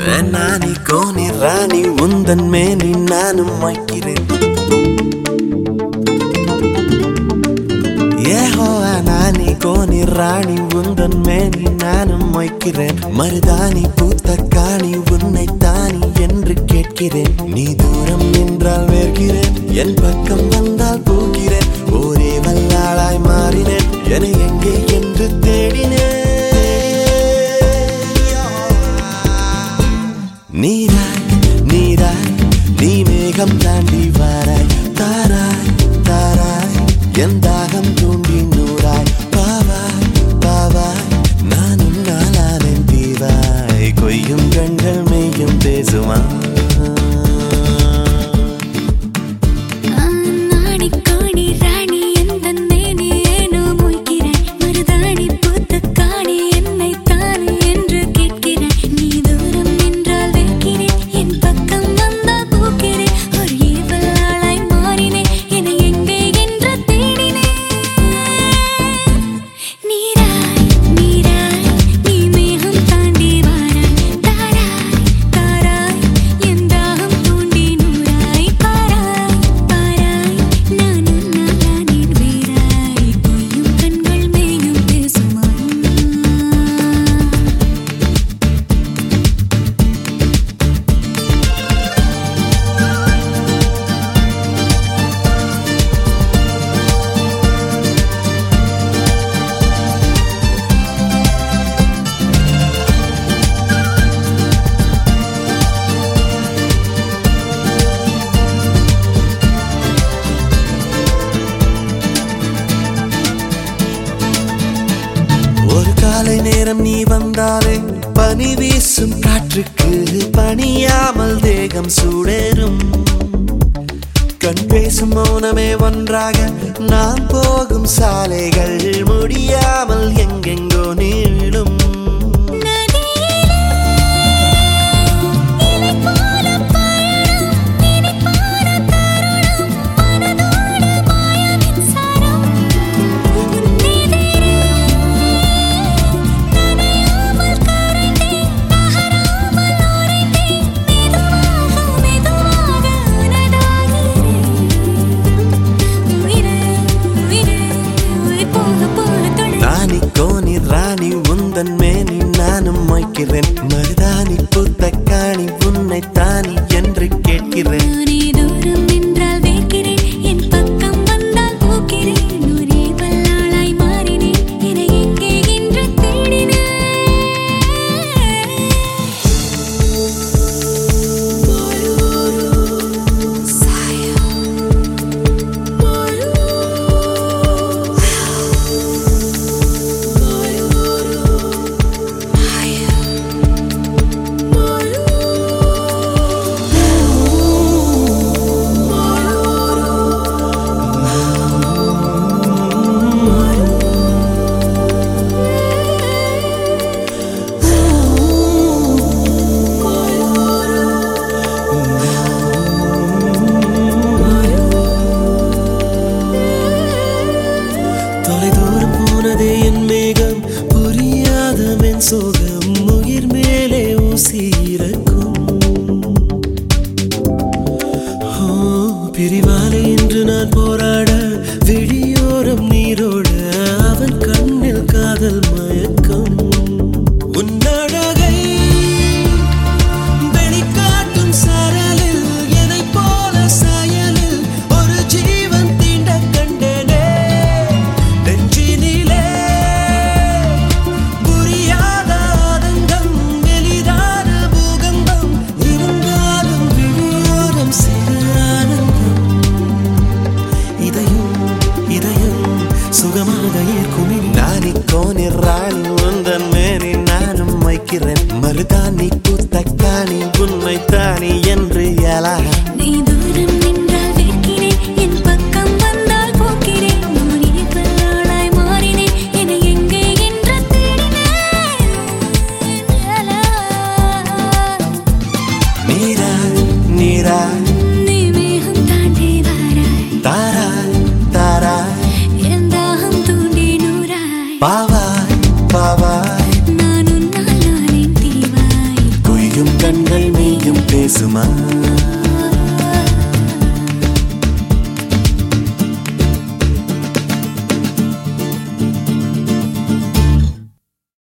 நானி Coney ராணி உந்தன் மேனி நானும் வைக்கிறேன் ஏஹோ நானி கோனி ராணி உந்தன் மேனி நானும் வைக்கிறேன் மருதாணி பூத்த காணி உன்னை தானி என்று கேட்கிறேன் நீ தூரம் நின்றால் வேர்கிறேன் என் பக்கம் வந்தால் போகிறேன் ஒரே வல்லாளாய் மாறினேன் என எங்கே என்று தேடினேன் நீராய் நீராய் நீ மேகம் தாண்டி வாராய் தாராய் தாராய் என் தாகம் தூண்டி நூறாய் பாவாய் பாவாய் நானும் நாளானேன் தீவாய் கொய்யும் கண்கள் மெய்யும் பேசுமா நாணி காணி ராணி எந்தன் மேனி ஏனோ மொய்கிறேன் மருதாணி பூத்த காணி என்னை தானே என்று கேட்கிறேன் நீ தூரம் நின்றால் வைக்கிறேன் என் பக்கம் வந்தால் போக்கிறேன் ஒரு ஏவலாளாய் மாறினேன் என எங்கே என்று தேடினேன் நீராய் நீராய் நீ மேகம் தாண்டி வாராய் தாராய் தாராய் என் தாகம் தூண்டி நூறாய் பாராய் பாராய் நானும் நாளானேன் வேறாய் பொய்யும் கண்கள் மேயும் பேசுமா ஒரு காலை நேரம் நீ வந்தாலே பனி வீசும் காற்றுக்கு பணியாமல் தேகம் சூடேறும் கண் பேசும் மௌனமே ஒன்றாக நாம் போகும் சாலைகள் முடியாமல் எங்கெங்கோ நீளும் நானி கோனி ராணி உந்தன் மேனி நானும் மொய்க்கிறேன் மருதாணி பூத்த காணி உன்னை தானி என்று கேட்கிறேன் நானே தூரம் நின்றால் வேர்க்கிறேன் என் பக்கம் வந்தால் போக்கிறேன் ஒரே வல்லாளாய் மாறினேன் என எங்கே என்று தேடினேன் தொலைதூரம் போனதே என் மேகம் புரியாத மென் சோகம் உயிர் மேலே ஊசியிறக்கும் ஓ பிரிவாலே இன்று நான் போராட விழியோரம் நீரோட அவன் கண்ணில் காதல் மயக்கம் உன் அழகை வெளிக்காட்டும் சாரலில் எனைப் போல சாயலில் ஒரு ஜீவன் தீண்ட கண்டேனே நெஞ்சினிலே புரியாத ஆதங்கம் எளிதான பூகம்பம் இருந்தாலும் விழியோரம் சிறு ஆனந்தம் இதயம் இதயம் சுகமாக ஏற்கும் நானி கோனி ராணி உந்தன் மேனி நானும் வைக்கிறேன் மருதாணி பூத்த காணி உண்மை தானி என்று எலாக நீ தூரம் நின்றால் வேர்க்கிறேன் என் பக்கம் வந்தால் போக்கிறேன் ஒரே வல்லாளாய் மாறினேன் என எங்கே என்று தேடினேன் நீராய் நீராய் நீ மேகம் தாண்டி வாராய் தாராய் தாராய் என் தாகம் தூண்டி நூறாய் பாவாய் பாவாய் நான் உன்னால் நானே தீவாய் குய்யும் கண்ட சும்மா